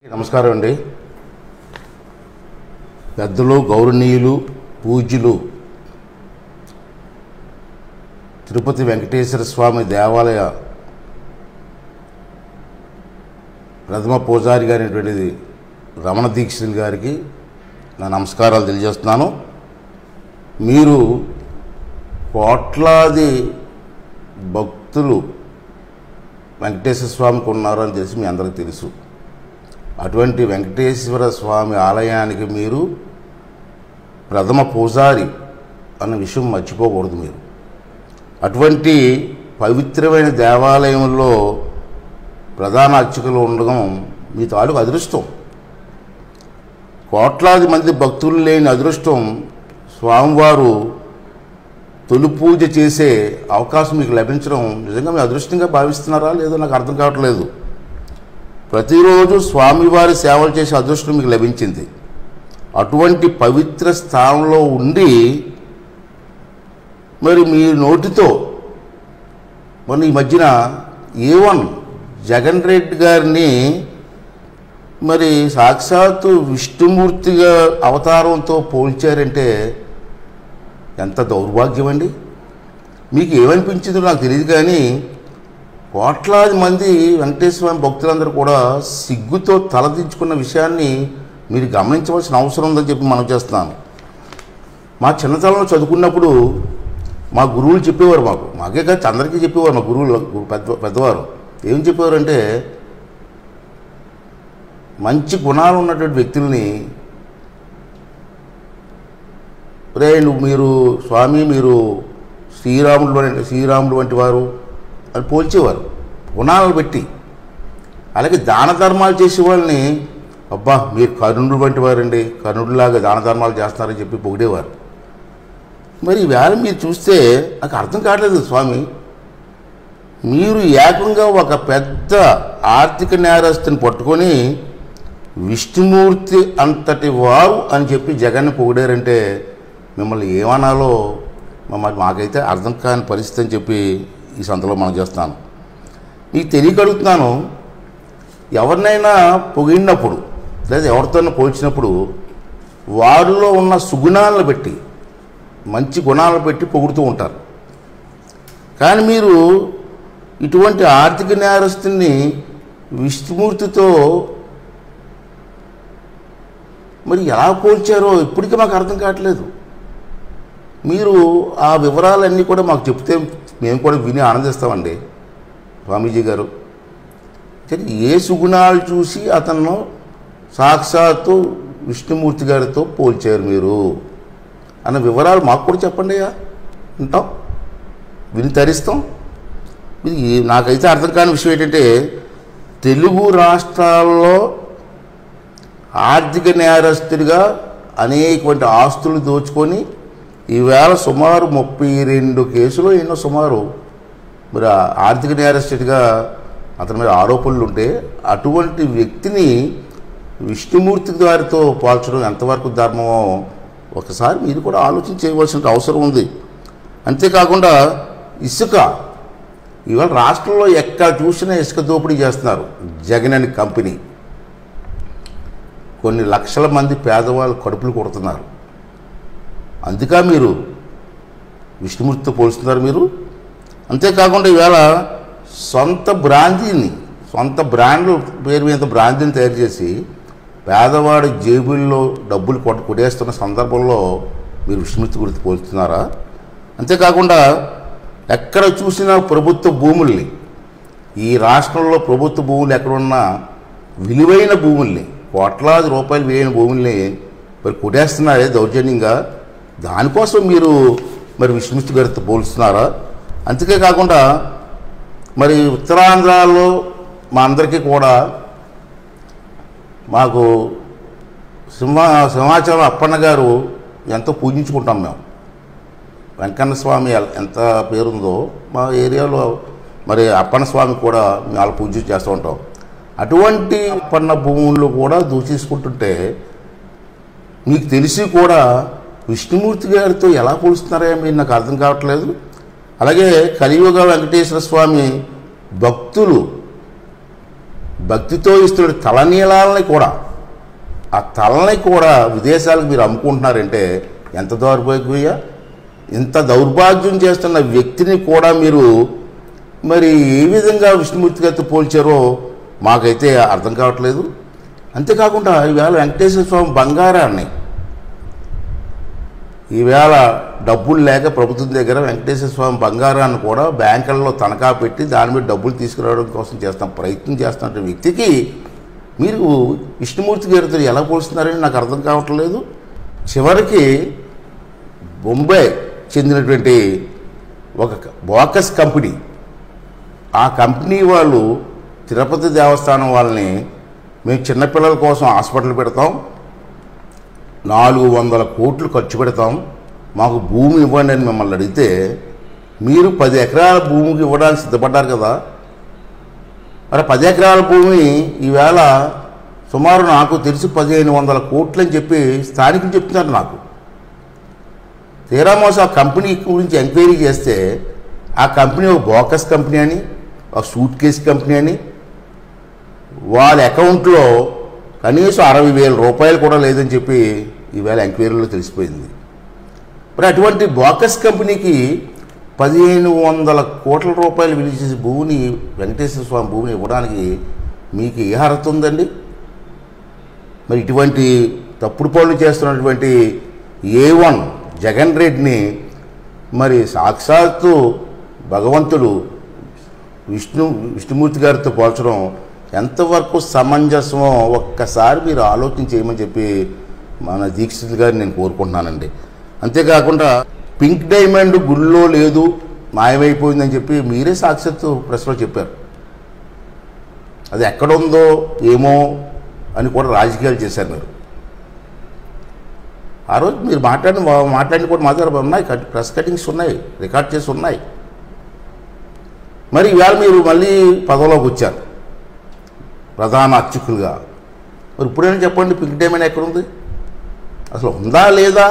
నమస్కారం అండి పెద్దలు గౌరవనీయులు పూజ్యులు తిరుపతి వెంకటేశ్వర స్వామి దేవాలయ ప్రథమ పూజారి గారైనటువంటిది రమణ దీక్షితులు గారికి నా నమస్కారాలు తెలియజేస్తున్నాను మీరు కోట్లాది భక్తులు వెంకటేశ్వర స్వామికి ఉన్నారని తెలిసి మీ అందరికీ తెలుసు అటువంటి వెంకటేశ్వర స్వామి ఆలయానికి మీరు ప్రథమ పూజారి అన్న విషయం మర్చిపోకూడదు మీరు అటువంటి పవిత్రమైన దేవాలయంలో ప్రధాన అర్చకులు ఉండడం మీ తాలూకు అదృష్టం కోట్లాది మంది భక్తులు లేని అదృష్టం స్వామివారు తొలి పూజ చేసే అవకాశం మీకు లభించడం నిజంగా మీ అదృష్టంగా భావిస్తున్నారా లేదో నాకు అర్థం కావట్లేదు ప్రతిరోజు స్వామివారి సేవలు చేసే అదృష్టం మీకు లభించింది అటువంటి పవిత్ర స్థానంలో ఉండి మరి మీ నోటితో మన ఈ మధ్యన ఏ వన్ జగన్ రెడ్డి గారిని మరి సాక్షాత్తు విష్ణుమూర్తిగా అవతారంతో పోల్చారంటే ఎంత దౌర్భాగ్యం అండి మీకు ఏమనిపించిందో నాకు తెలియదు కానీ కోట్లాది మంది వెంకటేశ్వర స్వామి భక్తులందరూ కూడా సిగ్గుతో తలదించుకున్న విషయాన్ని మీరు గమనించవలసిన అవసరం ఉందని చెప్పి మనం చేస్తున్నాను మా చిన్నతనంలో చదువుకున్నప్పుడు మా గురువులు చెప్పేవారు మాకు మాకే కాదు అందరికీ చెప్పేవారు మా గురువులు గురు- పెద్ద పెద్దవారు ఏం చెప్పేవారంటే మంచి గుణాలు ఉన్నటువంటి వ్యక్తుల్ని రే నువ్వు మీరు స్వామి మీరు శ్రీరాముడు వంటి శ్రీరాముడు వంటి వారు అని పోల్చేవారు గుణాలను పెట్టి అలాగే దాన ధర్మాలు చేసే వాళ్ళని అబ్బా మీరు కర్ణుడు వంటి వారండి కర్ణుడిలాగా దాన ధర్మాలు చేస్తున్నారని చెప్పి పొగిడేవారు మరి ఈవేళ మీరు చూస్తే నాకు అర్థం కావట్లేదు స్వామి మీరు ఏకంగా ఒక పెద్ద ఆర్థిక నేరస్తుని పట్టుకొని విష్ణుమూర్తి అంతటి వారు అని చెప్పి జగన్ని పొగిడారంటే మిమ్మల్ని ఏమనాలో మమ్మల్ని మాకైతే అర్థం కాని పరిస్థితి అని చెప్పి ఈ సంతలో మనం చేస్తాను మీకు తెలియగలుగుతున్నాను ఎవరినైనా పొగిడినప్పుడు లేదా ఎవరితోనైనా పోల్చినప్పుడు వారిలో ఉన్న సుగుణాలను పెట్టి మంచి గుణాలను పెట్టి పొగుడుతూ ఉంటారు కానీ మీరు ఇటువంటి ఆర్థిక నేరస్తుని విష్ణుమూర్తితో మరి ఎలా పోల్చారో ఇప్పటికీ మాకు అర్థం కావట్లేదు మీరు ఆ వివరాలన్నీ కూడా మాకు చెప్తే మేము కూడా విని ఆనందిస్తామండి స్వామీజీ గారు సరే ఏ సుగుణాలు చూసి అతను సాక్షాత్తు విష్ణుమూర్తి గారితో పోల్చారు మీరు అన్న వివరాలు మాకు కూడా చెప్పండి అయ్యా వింటాం విని తరిస్తాం ఇది నాకైతే అర్థం కాని విషయం ఏంటంటే తెలుగు రాష్ట్రాల్లో ఆర్థిక నేరస్తుడిగా అనేకటువంటి ఆస్తులు దోచుకొని ఈవేళ సుమారు ముప్పై రెండు కేసులు ఎన్నో సుమారు మరి ఆ ఆర్థిక నేరస్తుడిగా అతని మీద ఆరోపణలు ఉంటే అటువంటి వ్యక్తిని విష్ణుమూర్తి గారితో పోల్చడం ఎంతవరకు ధర్మమో ఒకసారి మీరు కూడా ఆలోచన చేయవలసిన అవసరం ఉంది అంతేకాకుండా ఇసుక ఇవాళ రాష్ట్రంలో ఎక్కడ చూసినా ఇసుక దోపిడీ చేస్తున్నారు జగన్ అని కంపెనీ కొన్ని లక్షల మంది పేదవాళ్ళు కడుపులు కొడుతున్నారు అందుక మీరు విష్ణుమూర్తితో పోలుస్తున్నారు మీరు అంతేకాకుండా ఈవేళ సొంత బ్రాందీని సొంత బ్రాండ్లు పేరు మీద బ్రాందీని తయారు చేసి పేదవాడి జేబుల్లో డబ్బులు కొట్ట కొట్టేస్తున్న సందర్భంలో మీరు విష్ణుమూర్తి గురించి పోలుస్తున్నారా అంతేకాకుండా ఎక్కడ చూసినా ప్రభుత్వ భూముల్ని ఈ రాష్ట్రంలో ప్రభుత్వ భూములు ఎక్కడున్నా విలువైన భూముల్ని కోట్లాది రూపాయలు విలువైన భూముల్ని మరి కొట్టేస్తున్నారే దౌర్జన్యంగా దానికోసం మీరు మరి విష్ణుమూర్తి గారితో పోలుస్తున్నారా అంతే కాకుండా మరి ఉత్తరాంధ్రలో మా అందరికీ కూడా మాకు సింహ సింహాచలం అప్పన్న గారు ఎంతో పూజించుకుంటాం మేము వెంకన్న స్వామి ఎల్- ఎంత పేరుందో మా ఏరియాలో మరి అప్పన్న స్వామి కూడా మేము వాళ్ళ పూజ చేస్తూ ఉంటాం అటువంటి అప్పన్న భూములు కూడా దూషించుకుంటుంటే మీకు తెలిసి కూడా విష్ణుమూర్తి గారితో ఎలా పోలుస్తున్నారా మీరు నాకు అర్థం కావట్లేదు అలాగే కలియుగ వెంకటేశ్వర స్వామి భక్తులు భక్తితో ఇస్తున్న తలనీలాలని కూడా ఆ తలని కూడా విదేశాలకు మీరు అమ్ముకుంటున్నారంటే ఎంత దౌర్భాగ్య ఇంత దౌర్భాగ్యం చేస్తున్న వ్యక్తిని కూడా మీరు మరి ఏ విధంగా విష్ణుమూర్తి గారితో పోల్చారో మాకైతే అర్థం కావట్లేదు అంతేకాకుండా ఈవేళ వెంకటేశ్వర స్వామి బంగారాన్ని ఈవేళ డబ్బులు లేక ప్రభుత్వం దగ్గర వెంకటేశ్వర స్వామి బంగారాన్ని కూడా బ్యాంకుల్లో తనఖా పెట్టి దాని మీద డబ్బులు తీసుకురావడం కోసం చేస్తాం ప్రయత్నం చేస్తున్న వ్యక్తికి మీరు విష్ణుమూర్తి గారితో ఎలా పోలుస్తున్నారని నాకు అర్థం కావట్లేదు చివరికి బొంబాయి చెందినటువంటి ఒక బోకస్ కంపెనీ ఆ కంపెనీ వాళ్ళు తిరుపతి దేవస్థానం వాళ్ళని మేము చిన్నపిల్లల కోసం హాస్పిటల్ పెడతాం నాలుగు వందల కోట్లు ఖర్చు పెడతాం మాకు భూమి ఇవ్వండి అని మిమ్మల్ని అడిగితే మీరు పది ఎకరాల భూమికి ఇవ్వడానికి సిద్ధపడ్డారు కదా మరి పది ఎకరాల భూమి ఈవేళ సుమారు నాకు తెలిసి పదిహేను వందల కోట్లు అని చెప్పి స్థానికులు చెప్తున్నారు నాకు తీరామోస ఆ కంపెనీ గురించి ఎంక్వైరీ చేస్తే ఆ కంపెనీ ఒక బోకస్ కంపెనీ అని ఒక సూట్ కేస్ కంపెనీ అని వాళ్ళ అకౌంట్లో కనీసం అరవై వేల రూపాయలు కూడా లేదని చెప్పి ఈవేళ ఎంక్వైరీలో తెలిసిపోయింది మరి అటువంటి బోకస్ కంపెనీకి పదిహేను వందల కోట్ల రూపాయలు విలువ చేసే భూమిని వెంకటేశ్వర స్వామి భూమిని ఇవ్వడానికి మీకు ఏ అర్హత ఉందండి మరి ఇటువంటి తప్పుడు పనులు చేస్తున్నటువంటి ఏ వన్ జగన్ రెడ్డిని మరి సాక్షాత్తు భగవంతుడు విష్ణు విష్ణుమూర్తి గారితో పోల్చడం ఎంతవరకు సమంజసమో ఒక్కసారి మీరు ఆలోచన చేయమని చెప్పి మన దీక్షిత్ గారిని నేను కోరుకుంటున్నానండి అంతేకాకుండా పింక్ డైమండ్ గుళ్ళో లేదు మాయమైపోయిందని చెప్పి మీరే సాక్షాత్తు ప్రెస్లో చెప్పారు అది ఎక్కడుందో ఏమో అని కూడా రాజకీయాలు చేశారు మీరు ఆ రోజు మీరు మాట్లాడిన మాట్లాడిన కూడా మా దగ్గర ఉన్నాయి కట్- ప్రెస్ కటింగ్స్ ఉన్నాయి రికార్డ్ చేసి ఉన్నాయి మరి ఇవాళ మీరు మళ్ళీ పదవిలోకి వచ్చారు ప్రధాన అర్చకులుగా మరి ఇప్పుడైనా చెప్పండి పింక్ డైమండ్ ఎక్కడుంది అసలు ఉందా లేదా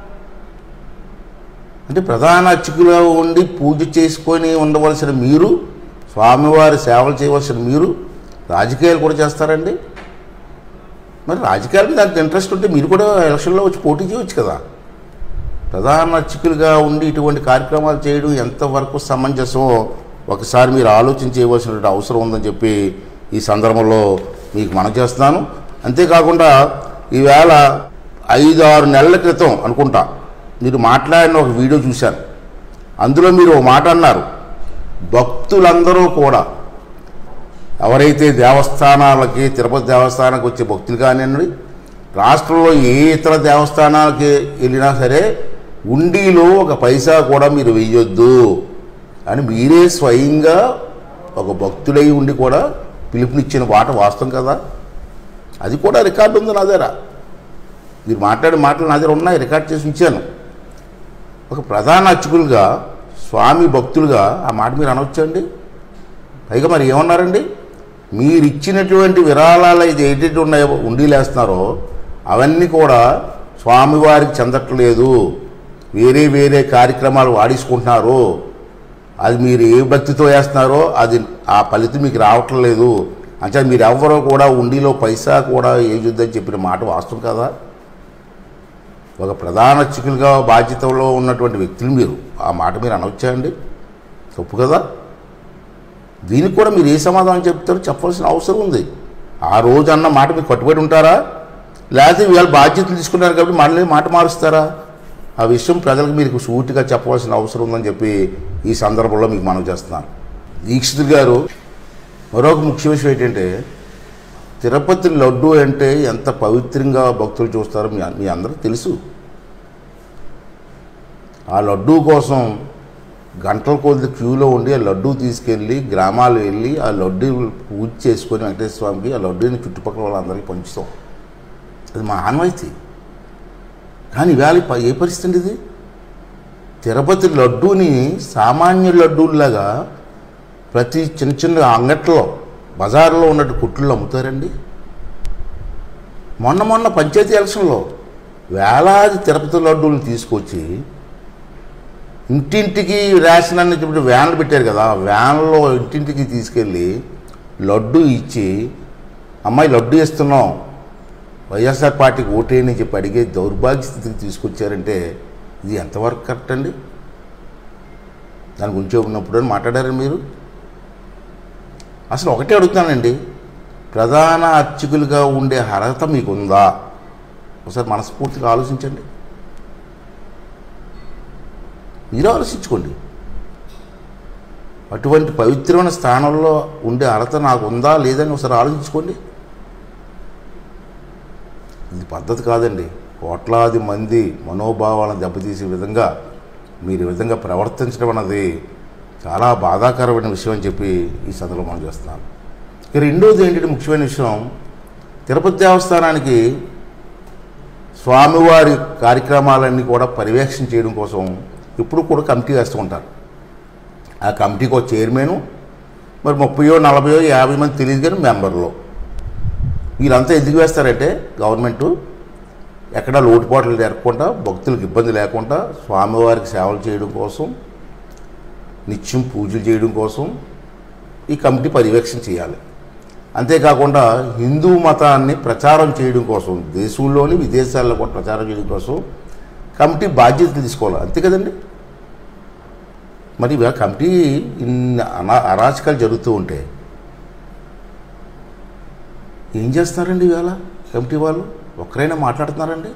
అంటే ప్రధాన అర్చకులుగా ఉండి పూజ చేసుకొని ఉండవలసిన మీరు స్వామివారి సేవలు చేయవలసిన మీరు రాజకీయాలు కూడా చేస్తారండి మరి రాజకీయాల మీద అంత ఇంట్రెస్ట్ ఉంటే మీరు కూడా ఎలక్షన్లో వచ్చి పోటీ చేయవచ్చు కదా ప్రధాన అర్చకులుగా ఉండి ఇటువంటి కార్యక్రమాలు చేయడం ఎంతవరకు సమంజసమో ఒకసారి మీరు ఆలోచన చేయవలసినటువంటి అవసరం ఉందని చెప్పి ఈ సందర్భంలో మీకు మనం చేస్తున్నాను అంతేకాకుండా ఈవేళ ఐదు ఆరు నెలల క్రితం అనుకుంటా మీరు మాట్లాడిన ఒక వీడియో చూశాను అందులో మీరు ఒక మాట అన్నారు భక్తులందరూ కూడా ఎవరైతే దేవస్థానాలకి తిరుపతి దేవస్థానానికి వచ్చే భక్తులు కానివ్వండి రాష్ట్రంలో ఏ ఇతర దేవస్థానాలకి వెళ్ళినా సరే ఉండిలో ఒక పైసా కూడా మీరు వెయ్యొద్దు అని మీరే స్వయంగా ఒక భక్తుడై ఉండి కూడా పిలుపునిచ్చిన మాట వాస్తవం కదా అది కూడా రికార్డు ఉంది నా దగ్గర మీరు మాట్లాడే మాటలు నా దగ్గర ఉన్నాయి రికార్డ్ చేసి ఉంచాను ఒక ప్రధాన అర్చకులుగా స్వామి భక్తులుగా ఆ మాట మీరు అనవచ్చండి పైగా మరి ఏమన్నారండి మీరు ఇచ్చినటువంటి విరాళాలు అయితే ఏంటంటే ఉన్నాయో ఉండీలేస్తున్నారో అవన్నీ కూడా స్వామివారికి చెందట్లేదు వేరే వేరే కార్యక్రమాలు వాడేసుకుంటున్నారు అది మీరు ఏ భక్తితో వేస్తున్నారో అది ఆ ఫలితం మీకు రావట్లేదు అంటే మీరు ఎవ్వరూ కూడా ఉండిలో పైసా కూడా వేయొద్దని చెప్పిన మాట వాస్తవం కదా ఒక ప్రధాన అర్చకులుగా బాధ్యతలో ఉన్నటువంటి వ్యక్తులు మీరు ఆ మాట మీరు అనవచ్చా అండి తప్పు కదా దీనికి కూడా మీరు ఏ సమాధానం చెప్తారో చెప్పాల్సిన అవసరం ఉంది ఆ రోజు అన్న మాట మీరు కట్టుబడి ఉంటారా లేకపోతే వీళ్ళ బాధ్యతలు తీసుకున్నారు కాబట్టి మళ్ళీ మాట మారుస్తారా ఆ విషయం ప్రజలకు మీకు సూటిగా చెప్పవలసిన అవసరం ఉందని చెప్పి ఈ సందర్భంలో మీకు మనం చేస్తున్నాను దీక్షిత్ గారు మరొక ముఖ్య విషయం ఏంటంటే తిరుపతి లడ్డు అంటే ఎంత పవిత్రంగా భక్తులు చూస్తారో మీ మీ అందరికీ తెలుసు ఆ లడ్డూ కోసం గంటల కొద్ది క్యూలో ఉండి ఆ లడ్డూ తీసుకెళ్ళి గ్రామాలు వెళ్ళి ఆ లడ్డు పూజ చేసుకొని వెంకటేశ్వర స్వామికి ఆ లడ్డూని చుట్టుపక్కల వాళ్ళందరికీ పంచుతాం అది మా ఆనవాయితీ కానీ ఇవాళ ప- ఏ పరిస్థితి అండి ఇది తిరుపతి లడ్డూని సామాన్య లడ్డూలాగా ప్రతి చిన్న చిన్న అంగట్లో బజార్లో ఉన్నట్టు కుట్లలో అమ్ముతారండి మొన్న మొన్న పంచాయతీ ఎలక్షన్లో వేలాది తిరుపతి లడ్డూలను తీసుకొచ్చి ఇంటింటికి రేషన్ అని చెప్పి వ్యాన్లు పెట్టారు కదా ఆ వ్యాన్లో ఇంటింటికి తీసుకెళ్ళి లడ్డు ఇచ్చి అమ్మాయి లడ్డు ఇస్తున్నాం వైఎస్ఆర్ పార్టీకి ఓటేయని చెప్పి అడిగే దౌర్భాగ్య స్థితికి తీసుకొచ్చారంటే ఇది ఎంతవరకు కరెక్ట్ అండి దాని గురించి ఉన్నప్పుడు అని మాట్లాడారు మీరు అసలు ఒకటే అడుగుతానండి ప్రధాన అర్చకులుగా ఉండే అర్హత మీకు ఉందా ఒకసారి మనస్ఫూర్తిగా ఆలోచించండి మీరు ఆలోచించుకోండి అటువంటి పవిత్రమైన స్థానంలో ఉండే అర్హత నాకు ఉందా లేదని ఒకసారి ఆలోచించుకోండి ఇది పద్ధతి కాదండి కోట్లాది మంది మనోభావాలను దెబ్బతీసే విధంగా మీరు ఈ విధంగా ప్రవర్తించడం అన్నది చాలా బాధాకరమైన విషయం అని చెప్పి ఈ సందర్భంలో మనం చేస్తున్నాం ఇక రెండోది ఏంటంటే ముఖ్యమైన విషయం తిరుపతి దేవస్థానానికి స్వామివారి కార్యక్రమాలన్నీ కూడా పర్యవేక్షణ చేయడం కోసం ఇప్పుడు కూడా కమిటీ వేస్తూ ఉంటారు ఆ కమిటీకి ఒక చైర్మను మరి ముప్పయో నలభయో యాభై మంది తెలియదు కానీ మెంబర్లు వీళ్ళంతా ఎందుకు వేస్తారంటే గవర్నమెంటు ఎక్కడ లోటుపాట్లు జరగకుండా భక్తులకు ఇబ్బంది లేకుండా స్వామివారికి సేవలు చేయడం కోసం నిత్యం పూజలు చేయడం కోసం ఈ కమిటీ పర్యవేక్షణ చేయాలి అంతేకాకుండా హిందూ మతాన్ని ప్రచారం చేయడం కోసం దేశంలోని విదేశాల్లో కూడా ప్రచారం చేయడం కోసం కమిటీ బాధ్యతలు తీసుకోవాలి అంతే కదండి మరి ఇవాళ కమిటీ ఇన్ని అనా అరాచకాలు జరుగుతూ ఉంటే ఏం చేస్తున్నారండి ఇవాళ కమిటీ వాళ్ళు ఒక్కరైనా మాట్లాడుతున్నారండి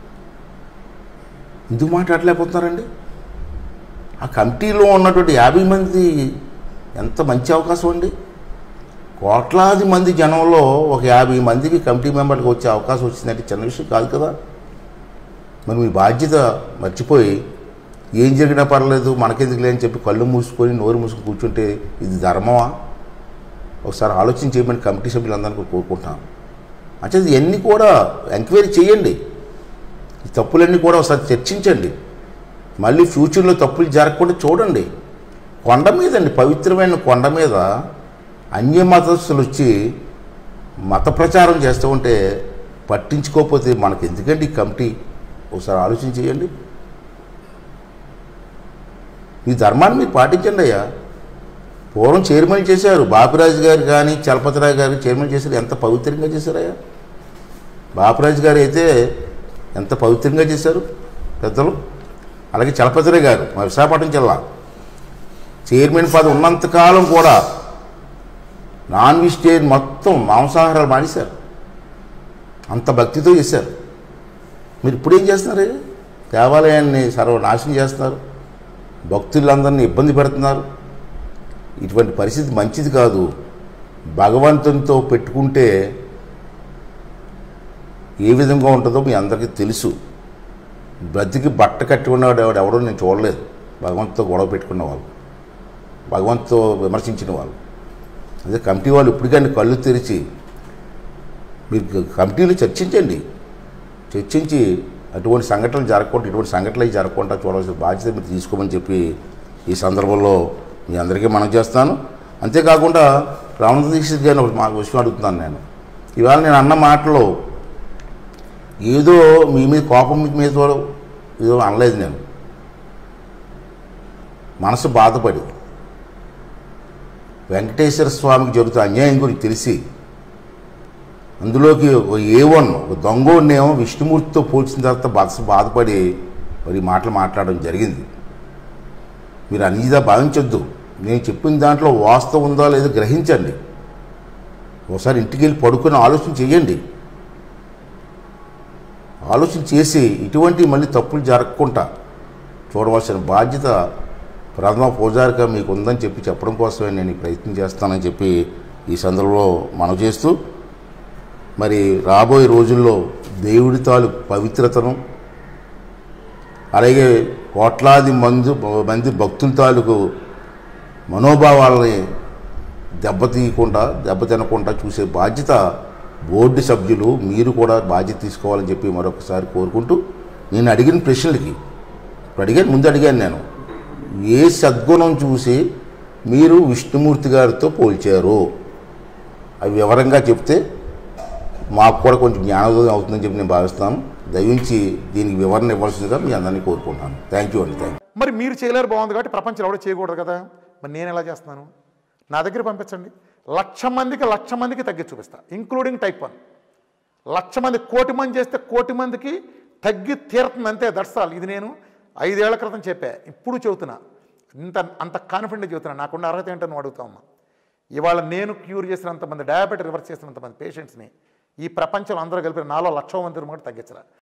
ఎందుకు మాట్లాడలేకపోతున్నారండి ఆ కమిటీలో ఉన్నటువంటి యాభై మంది ఎంత మంచి అవకాశం అండి కోట్లాది మంది జనంలో ఒక యాభై మందికి కమిటీ మెంబర్కి వచ్చే అవకాశం వచ్చిందంటే చిన్న విషయం కాదు కదా మరి మీ బాధ్యత మర్చిపోయి ఏం జరిగినా పర్లేదు మనకెందుకు లేని చెప్పి కళ్ళు మూసుకొని నోరు మూసుకొని కూర్చుంటే ఇది ధర్మమా ఒకసారి ఆలోచన చేయమని కమిటీ సభ్యులందరినీ కూడా కోరుకుంటున్నాను అంటే ఇవన్నీ కూడా ఎంక్వైరీ చేయండి ఈ తప్పులన్నీ కూడా ఒకసారి చర్చించండి మళ్ళీ ఫ్యూచర్లో తప్పులు జరగకుండా చూడండి కొండ మీద అండి పవిత్రమైన కొండ మీద అన్య మతస్థులు వచ్చి మత ప్రచారం చేస్తూ ఉంటే పట్టించుకోకపోతే మనకి ఎందుకండి ఈ కమిటీ ఒకసారి ఆలోచన చేయండి ఈ ధర్మాన్ని మీరు పాటించండి అయ్యా పూర్వం చైర్మన్ చేశారు బాపిరాజు గారు కానీ చలపతిరావు గారు చైర్మన్ చేశారు ఎంత పవిత్రంగా చేశారయ్యా బాపిరాజు గారు అయితే ఎంత పవిత్రంగా చేశారు పెద్దలు అలాగే చలపతిరావు గారు మా విశాఖపట్నం జిల్లా చైర్మన్ పదవి ఉన్నంతకాలం కూడా నాన్ వెజిటేరియన్ మొత్తం మాంసాహారాలు మానేశారు అంత భక్తితో చేశారు మీరు ఇప్పుడు ఏం చేస్తున్నారు దేవాలయాన్ని సర్వనాశనం చేస్తున్నారు భక్తులందరినీ ఇబ్బంది పెడుతున్నారు ఇటువంటి పరిస్థితి మంచిది కాదు భగవంతునితో పెట్టుకుంటే ఏ విధంగా ఉంటుందో మీ అందరికీ తెలుసు బ్రతికి బట్ట కట్టి ఉన్నవాడు ఎవడు ఎవడో నేను చూడలేదు భగవంతుతో గొడవ పెట్టుకున్న వాళ్ళు భగవంతుతో విమర్శించిన వాళ్ళు అదే కమిటీ వాళ్ళు ఇప్పటికంటే కళ్ళు తెరిచి మీరు కమిటీలో చర్చించండి చర్చించి అటువంటి సంఘటనలు జరగకుండా ఇటువంటి సంఘటనలు అవి జరగకుండా చూడవలసిన బాధ్యత మీరు తీసుకోమని చెప్పి ఈ సందర్భంలో మీ అందరికీ మనం చేస్తాను అంతేకాకుండా రమణ దీక్షిత్ గారిని ఒక మా విషయం అడుగుతున్నాను నేను ఇవాళ నేను అన్న మాటలో ఏదో మీ మీద కోపం మీ మీద ఏదో అనలేదు నేను మనసు బాధపడి వెంకటేశ్వర స్వామికి జరుగుతున్న అన్యాయం గురించి తెలిసి అందులోకి ఒక ఏ వన్ ఒక దొంగోడినేమో విష్ణుమూర్తితో పోల్చిన తర్వాత మనసు బాధపడి మరి మాటలు మాట్లాడడం జరిగింది మీరు అన్నిదా భావించొద్దు నేను చెప్పిన దాంట్లో వాస్తవం ఉందా లేదో గ్రహించండి ఒకసారి ఇంటికి వెళ్ళి పడుకొని ఆలోచన చేయండి ఆలోచన చేసి ఇటువంటి మళ్ళీ తప్పులు జరగకుండా చూడవలసిన బాధ్యత ప్రథమ పూజారిగా మీకు ఉందని చెప్పి చెప్పడం కోసమే నేను ఈ ప్రయత్నం చేస్తానని చెప్పి ఈ సందర్భంలో మనం చేస్తూ మరి రాబోయే రోజుల్లో దేవుడి తాలూకు పవిత్రతను అలాగే కోట్లాది మంది మంది భక్తుల తాలూకు మనోభావాలని దెబ్బతీయకుండా దెబ్బతినకుండా చూసే బాధ్యత బోర్డు సభ్యులు మీరు కూడా బాధ్యత తీసుకోవాలని చెప్పి మరొకసారి కోరుకుంటూ నేను అడిగిన ప్రశ్నలకి ఇప్పుడు అడిగాను ముందు అడిగాను నేను ఏ సద్గుణం చూసి మీరు విష్ణుమూర్తి గారితో పోల్చారు అవి వివరంగా చెప్తే మాకు కూడా కొంచెం జ్ఞానోదయం అవుతుందని చెప్పి నేను భావిస్తాను దయించి దీనికి వివరణ ఇవ్వాల్సిందిగా మీ అందరినీ కోరుకుంటున్నాను థ్యాంక్ యూ అండి థ్యాంక్ యూ మరి మీరు చేయలేరు బాగుంది కాబట్టి ప్రపంచంలో ఎవడో చేయకూడదు కదా మరి నేను ఎలా చేస్తున్నాను నా దగ్గర పంపించండి లక్ష మందికి లక్ష మందికి తగ్గి చూపిస్తా ఇంక్లూడింగ్ టైప్ వన్ లక్ష మంది కోటి మంది చేస్తే కోటి మందికి తగ్గి తీరుతుంది అంతే దర్శాలు ఇది నేను ఐదేళ్ల క్రితం చెప్పా ఇప్పుడు చెబుతున్నా ఇంత అంత కాన్ఫిడెంట్ చెబుతున్నా నాకున్న అర్హత ఏంటో నువ్వు అడుగుతావమ్మా ఇవాళ నేను క్యూర్ చేసినంతమంది డయాబెటీ రివర్స్ చేసినంతమంది పేషెంట్స్ని ఈ ప్రపంచంలో అందరూ కలిపి నాలో లక్ష మంది కూడా తగ్గించరా